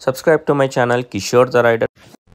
Subscribe to my channel Kishore the Rider.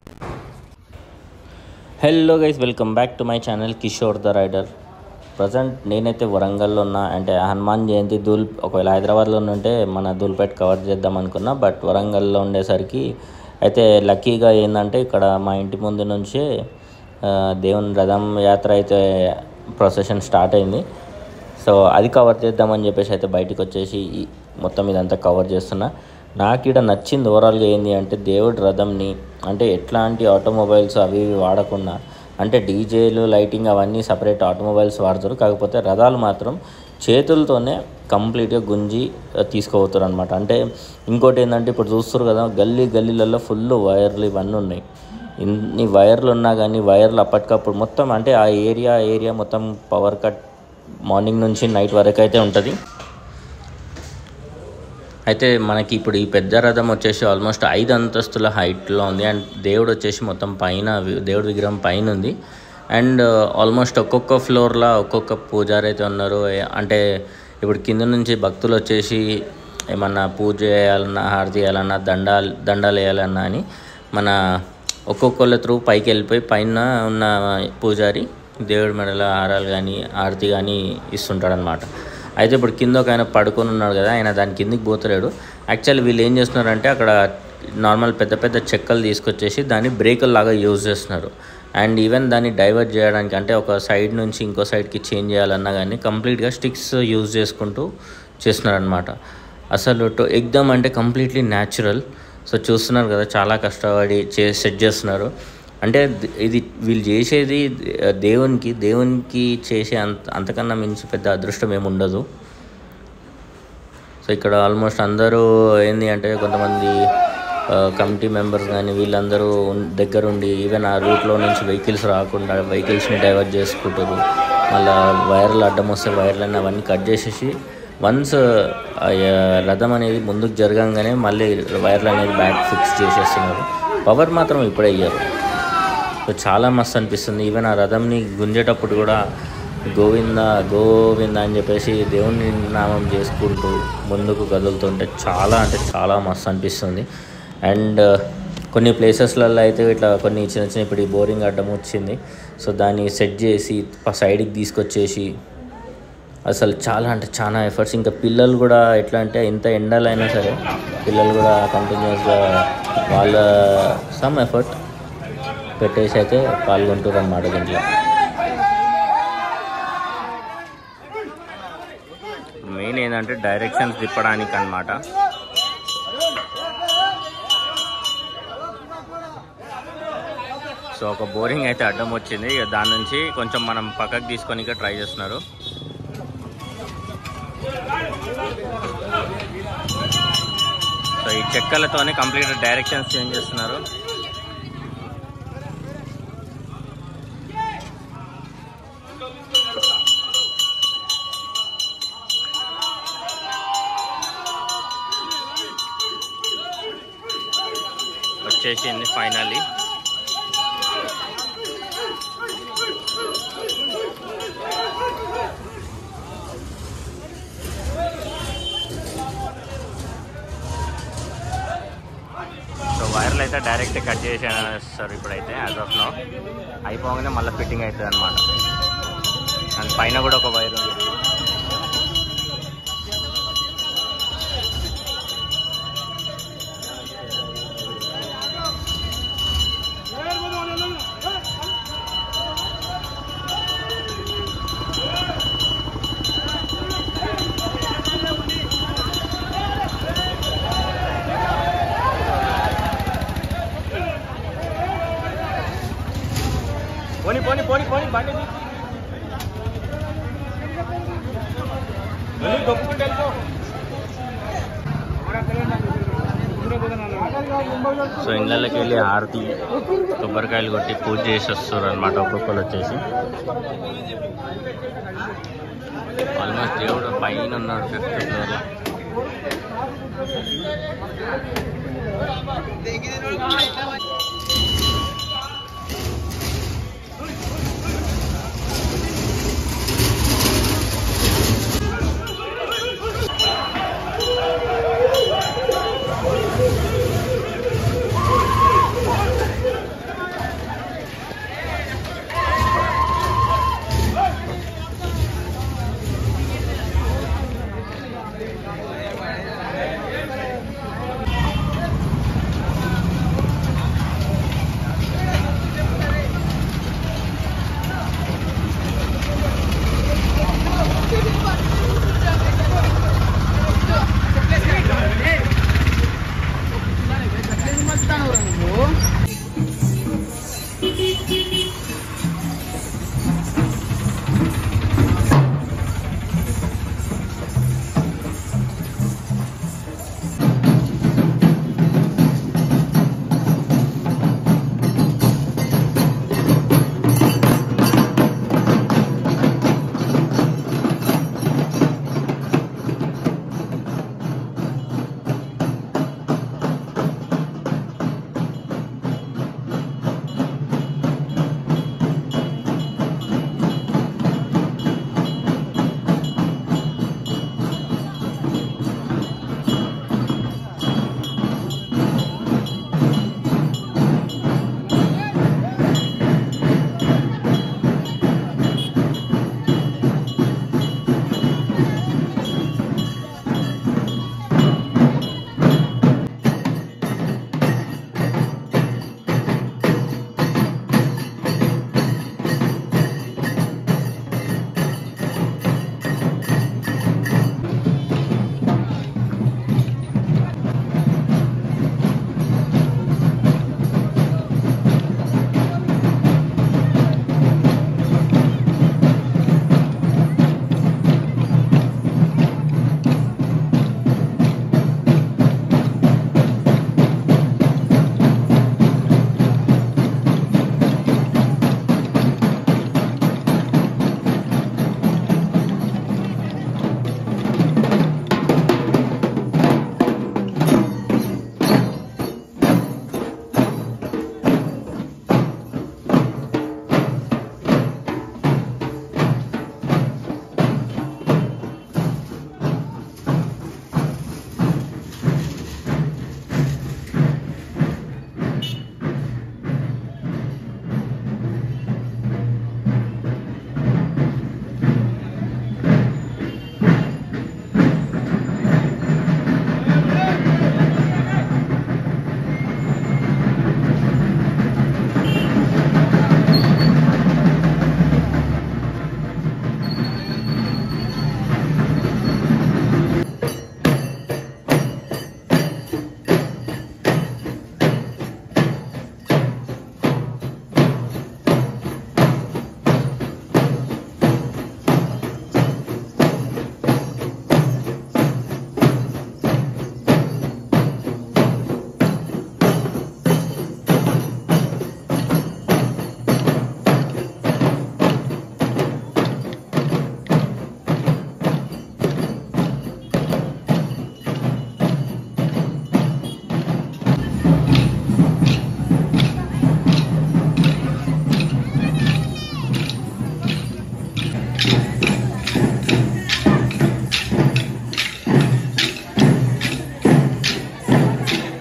Hello guys welcome back to my channel Kishore the Rider present నేనైతే వరంగల్లో ఉన్నా అంటే హనుమాన్ జయంతి దూల్ ఒకవేళ హైదరాబాద్లో ఉంటే మన దూల్పేట కవర్ చేద్దాం అనుకున్నా బట్ వరంగల్లో ఉండేసరికి అయితే లక్కీగా ఏంటంటే ఇక్కడ మా ఇంటి ముందు నుంచే ఆ, దేవుని రథం యాత్ర అయితే ప్రొసెషన్ స్టార్ట్ అయింది సో అది కవర్ చేద్దామని చెప్పేసి అయితే బయటికి వచ్చేసి ఈ మొత్తం ఇదంతా కవర్ చేస్తున్నా నాకు ఇక్కడ నచ్చింది ఓవరాల్గా ఏంటి అంటే దేవుడి రథంని అంటే ఎట్లాంటి ఆటోమొబైల్స్ అవి ఇవి వాడకుండా అంటే డీజేలు లైటింగ్ అవన్నీ సపరేట్ ఆటోమొబైల్స్ వాడతారు కాకపోతే రథాలు మాత్రం చేతులతోనే కంప్లీట్గా గుంజి ఆ, తీసుకుపోతారు అనమాట అంటే ఇంకోటి ఏంటంటే ఇప్పుడు చూస్తారు కదా గల్లీ గల్లీలలో ఫుల్ వైర్లు ఇవన్నీ ఉన్నాయి ఇన్ని వైర్లు ఉన్నా కానీ వైర్లు అప్పటికప్పుడు మొత్తం అంటే ఆ ఏరియా ఏరియా మొత్తం పవర్ కట్ మార్నింగ్ నుంచి నైట్ వరకు అయితే ఉంటుంది అయితే మనకి ఇప్పుడు ఈ పెద్ద రథం వచ్చేసి ఆల్మోస్ట్ ఐదు అంతస్తుల హైట్లో ఉంది అండ్ దేవుడు వచ్చేసి మొత్తం పైన వి- దేవుడి విగ్రహం పైన ఉంది అండ్ ఆల్మోస్ట్ ఒక్కొక్క ఫ్లోర్లో ఒక్కొక్క పూజారి అయితే ఉన్నారు ఏ- అంటే ఇప్పుడు కింద నుంచి భక్తులు వచ్చేసి ఏమన్నా పూజ చేయాలన్నా హారతి చేయాలన్నా దండాలు దండాలు వేయాలన్నా అని మన ఒక్కొక్కళ్ళ త్రూ పైకి వెళ్ళిపోయి పైన ఉన్న పూజారి దేవుడి మెడల హారాలు కానీ ఆరతి కానీ ఇస్తుంటాడనమాట అయితే ఇప్పుడు కింద ఒక ఆయన పడుకొని ఉన్నాడు కదా ఆయన దాని కిందికి పోతలేడు యాక్చువల్లీ వీళ్ళు ఏం చేస్తున్నారంటే అక్కడ నార్మల్ పెద్ద పెద్ద చెక్కలు తీసుకొచ్చేసి దాన్ని బ్రేకుల లాగా యూజ్ చేస్తున్నారు అండ్ ఈవెన్ దాన్ని డైవర్ట్ చేయడానికి అంటే ఒక సైడ్ నుంచి ఇంకో సైడ్కి చేంజ్ చేయాలన్నా కానీ కంప్లీట్గా స్టిక్స్ యూజ్ చేసుకుంటూ చేస్తున్నారనమాట అసలు టు- ఎగ్దమ్ అంటే కంప్లీట్లీ న్యాచురల్ సో చూస్తున్నారు కదా చాలా కష్టపడి చే సెట్ చేస్తున్నారు అంటే ద- ఇది వీళ్ళు చేసేది దే- దేవునికి దేవునికి చేసే అంత అంతకన్నా మించి పెద్ద అదృష్టం ఏమి ఉండదు సో ఇక్కడ ఆల్మోస్ట్ అందరూ ఏంది అంటే కొంతమంది కమిటీ మెంబర్స్ కానీ వీళ్ళందరూ ఉన్- దగ్గరుండి ఈవెన్ ఆ రూట్లో నుంచి వెహికల్స్ రాకుండా వెహికల్స్ని డైవర్ట్ చేసుకుంటారు మళ్ళీ వైర్లు అడ్డం వస్తే వైర్లన్నీ అవన్నీ కట్ చేసేసి వన్స్ రథం అనేది ముందుకు జరగంగానే మళ్ళీ వైర్లు అనేది బ్యాక్ ఫిక్స్ చేసేస్తున్నారు పవర్ మాత్రం ఇప్పుడే అయ్యారు సో చాలా మస్తు అనిపిస్తుంది ఈవెన్ ఆ రథంని గుంజేటప్పుడు కూడా గోవింద గోవింద అని చెప్పేసి దేవుని నామం చేసుకుంటూ ముందుకు కదులుతుంటే చాలా అంటే చాలా మస్తు అనిపిస్తుంది అండ్ కొన్ని ప్లేసెస్లలో అయితే ఇట్లా కొన్ని చిన్న చిన్న ఇప్పుడు ఈ బోరింగ్ అడ్డం వచ్చింది సో దాన్ని సెట్ చేసి సైడ్కి తీసుకొచ్చేసి అసలు చాలా అంటే చాలా ఎఫర్ట్స్ ఇంకా పిల్లలు కూడా ఎట్లా అంటే ఎంత ఎండలైనా సరే పిల్లలు కూడా కంటిన్యూస్గా వాళ్ళ సమ్ ఎఫర్ట్ పెట్టేసి అయితే పాల్గొంటారు అన్నమాట దీంట్లో మెయిన్ ఏంటంటే డైరెక్షన్స్ తిప్పడానికి అన్నమాట సో ఒక బోరింగ్ అయితే అడ్డం వచ్చింది ఇక దాని నుంచి కొంచెం మనం పక్కకు తీసుకొని ట్రై చేస్తున్నారు సో ఈ చెక్కలతోనే కంప్లీట్ డైరెక్షన్స్ చేంజ్ చేస్తున్నారు వచ్చేసింది ఫైనల్లీ సో వైర్లు అయితే డైరెక్ట్ కట్ చేసేస్తారు ఇప్పుడైతే యాజ్ ఆఫ్ నో అయిపోగానే మళ్ళీ ఫిట్టింగ్ అవుతుంది అనమాట అండ్ పైన కూడా ఒక వైర్ ఉంది పోనీ పోనీ పోనీ పోనీ బండి సో ఇళ్ళకి వెళ్ళి హారతి కొబ్బరికాయలు కొట్టి పూజ చేసి వస్తారు అనమాట ఒక్కొక్కరు వచ్చేసి ఆల్మోస్ట్ దేవుడు పైన ఉన్నాడు ఫిఫ్త్ ఫ్లోర్లో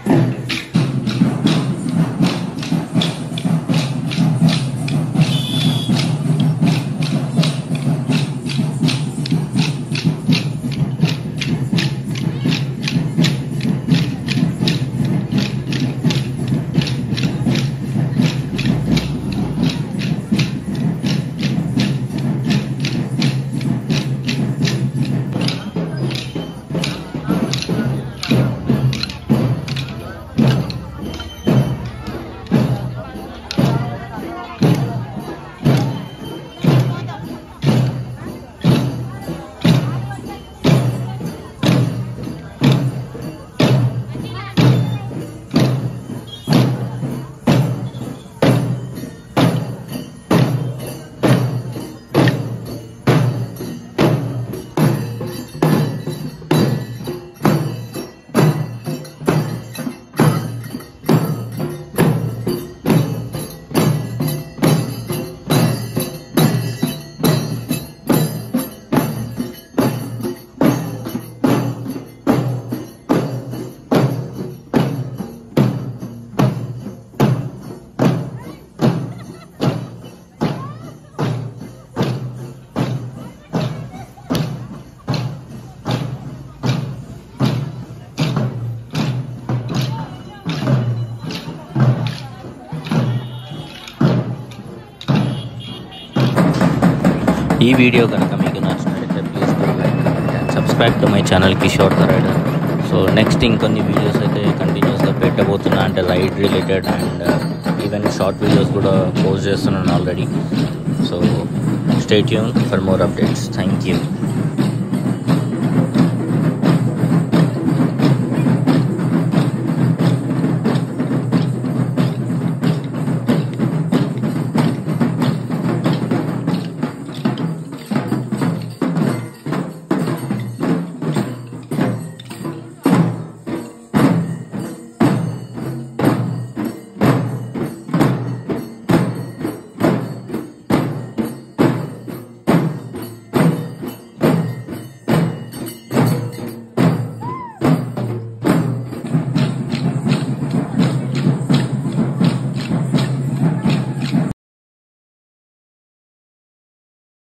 ఈ వీడియో కనుక మీకు నచ్చినట్లయితే please do like comment and subscribe to my channel Kishore the Rider so next ఇంకొన్ని వీడియోస్ అయితే కంటిన్యూస్గా పెట్టబోతున్నా అంటే ride related and even short videos కూడా పోస్ట్ చేస్తున్నాను ఆల్రెడీ సో స్టేట్ యూన్ for more updates thank you